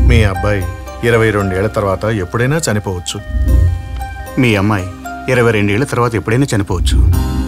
మీ అబ్బాయి ఇరవై రెండేళ్ల తర్వాత ఎప్పుడైనా చనిపోవచ్చు మీ అమ్మాయి ఇరవై రెండేళ్ల తర్వాత ఎప్పుడైనా చనిపోవచ్చు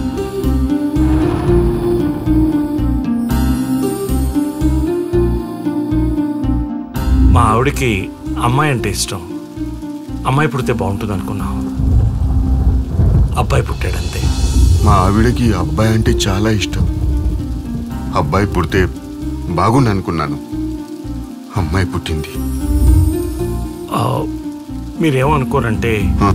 మా ఆవిడకి అమ్మాయి అంటే ఇష్టం అమ్మాయి పుడితే బాగుంటుంది అనుకున్నాం అబ్బాయి పుట్టాడంతే మా ఆవిడకి అబ్బాయి అంటే చాలా ఇష్టం అబ్బాయి పుడితే బాగుండు అనుకున్నాను అమ్మాయి పుట్టింది ఆ, మీరేమనుకోరంటే ఆ,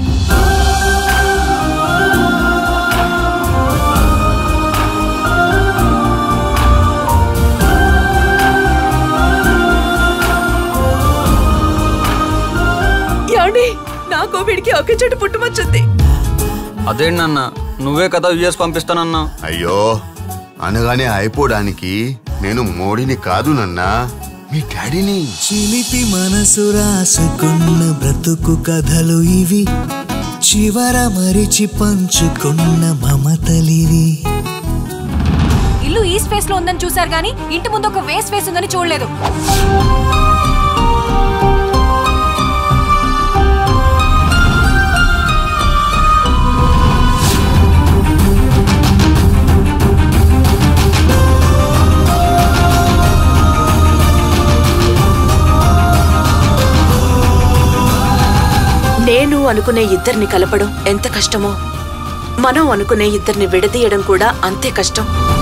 యాండి నాకు వీడికి ఒకే చెట్టు పుట్టుమొచ్చింది అదేంటన్న నువ్వే కదా యుఎస్ పంపిస్తానన్నా అయ్యో అనగానే అయిపోవడానికి నేను మోడీని కాదు నన్నా మీ డాడీని చిలిపి మనసు రాసుకున్న బ్రతుకు కథలు ఇవి చివర మరిచి పంచుకున్న మమతలివి ఇల్లు ఈస్ట్ ఫేస్ లో ఉందని చూశారు కానీ ఇంటి ముందు ఒక వేస్ట్ ఫేస్ ఉందని చూడలేదు నేను అనుకునే ఇద్దరిని కలపడం ఎంత కష్టమో మనం అనుకునే ఇద్దరిని విడదీయడం కూడా అంతే కష్టం